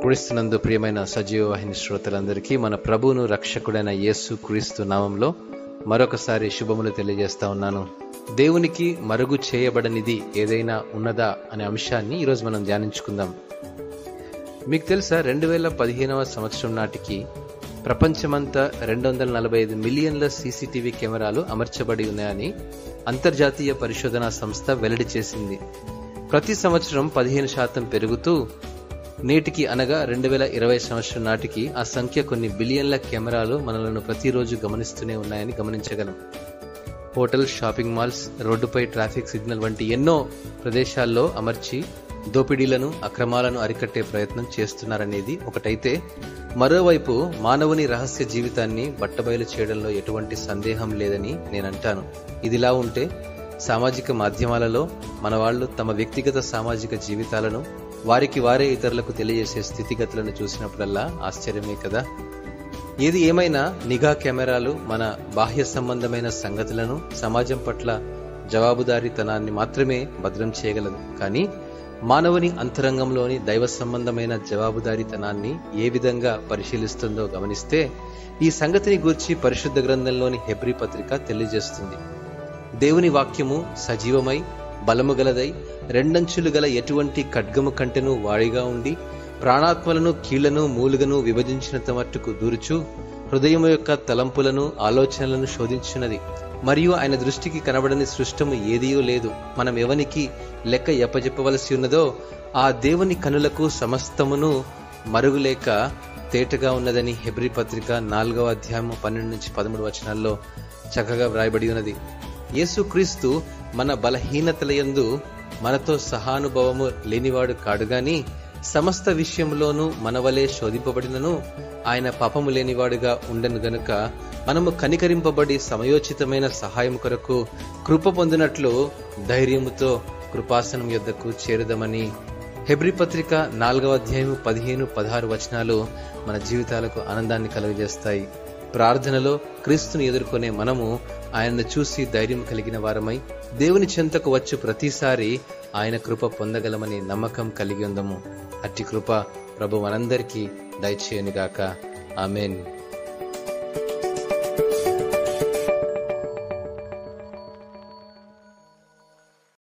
క్రీస్తునందు ప్రియమైన సజీవ వాహిని శ్రోతలందరికీ మన ప్రభువును రక్షకుడైన యేసు క్రీస్తు నామంలో మరొకసారి శుభములు తెలియజేస్తా ఉన్నాను దేవునికి మరుగు చేయబడనిది ఏదైనా ఉన్నదా అనే అంశాన్ని ఈరోజు మనం ధ్యానించుకుందాం మీకు తెలుసా రెండు వేల పదిహేనవ సంవత్సరం నాటికి ప్రపంచమంతా రెండు వందల నలభై ఐదు మిలియన్ల సీసీటీవీ కెమెరాలు అమర్చబడి ఉన్నాయని అంతర్జాతీయ పరిశోధనా సంస్థ వెల్లడి చేసింది ప్రతి సంవత్సరం పదిహేను శాతం పెరుగుతూ నేటికి అనగా రెండు వేల ఇరవై సంవత్సరం నాటికి ఆ సంఖ్య కొన్ని బిలియన్ల కెమెరాలు మనలను ప్రతిరోజు గమనిస్తూనే ఉన్నాయని గమనించగలం హోటల్ షాపింగ్ మాల్స్ రోడ్డుపై ట్రాఫిక్ సిగ్నల్ వంటి ఎన్నో ప్రదేశాల్లో అమర్చి దోపిడీలను అక్రమాలను అరికట్టే ప్రయత్నం చేస్తున్నారనేది ఒకటైతే మరోవైపు మానవుని రహస్య జీవితాన్ని బట్టబయలు చేయడంలో ఎటువంటి సందేహం లేదని నేనంటాను ఇదిలా ఉంటే సామాజిక మాధ్యమాలలో మన వాళ్ళు తమ వ్యక్తిగత సామాజిక జీవితాలను వారికి వారే ఇతరులకు తెలియజేసే స్థితిగతులను చూసినప్పుడల్లా ఆశ్చర్యమే కదా ఏది ఏమైనా నిఘా కెమెరాలు మన బాహ్య సంబంధమైన సంగతులను సమాజం పట్ల జవాబుదారీతనాన్ని మాత్రమే భద్రం చేయగలదు కానీ మానవుని అంతరంగంలోని దైవ సంబంధమైన జవాబుదారీతనాన్ని ఏ విధంగా పరిశీలిస్తుందో గమనిస్తే ఈ సంగతిని గూర్చి పరిశుద్ధ గ్రంథంలోని హెబ్రి పత్రిక తెలియజేస్తుంది దేవుని వాక్యము సజీవమై బలము గలదై రెండంచులు గల ఎటువంటి ఖడ్గము కంటెను వాడిగా ఉండి ప్రాణాత్మలను కీళ్లను మూలుగను విభజించినంత మట్టుకు దూరుచు హృదయము యొక్క తలంపులను ఆలోచనలను శోధించున్నది మరియు ఆయన దృష్టికి కనబడని సృష్టము ఏదియూ లేదు మనం ఎవనికి లెక్క ఎప్పజెప్పవలసి ఉన్నదో ఆ దేవుని కనులకు సమస్తమును మరుగులేక తేటగా ఉన్నదని హెబ్రి పత్రిక నాలుగవ అధ్యాయం పన్నెండు నుంచి పదమూడు వచనాల్లో చక్కగా వ్రాయబడి ఉన్నది యేసుక్రీస్తు మన బలహీనతలయందు మనతో సహానుభవము లేనివాడు కాడు గాని సమస్త విషయంలోనూ మనవలే శోధింపబడినను ఆయన పాపము లేనివాడుగా ఉండను గనుక మనము కనికరింపబడి సమయోచితమైన సహాయం కొరకు కృప పొందినట్లు ధైర్యముతో కృపాసనం యొద్దకు చేరుదమని హెబ్రి పత్రిక నాలుగవ అధ్యాయం పదిహేను పదహారు వచనాలు మన జీవితాలకు ఆనందాన్ని కలుగజేస్తాయి ప్రార్థనలో క్రీస్తుని ఎదుర్కొనే మనము ఆయనను చూసి ధైర్యం కలిగిన వారమై దేవుని చెంతకు వచ్చు ప్రతిసారి ఆయన కృప పొందగలమని నమ్మకం కలిగి ఉందము అట్టి కృప ప్రభు మనందరికీ దయచేయనుగాక ఆమెన్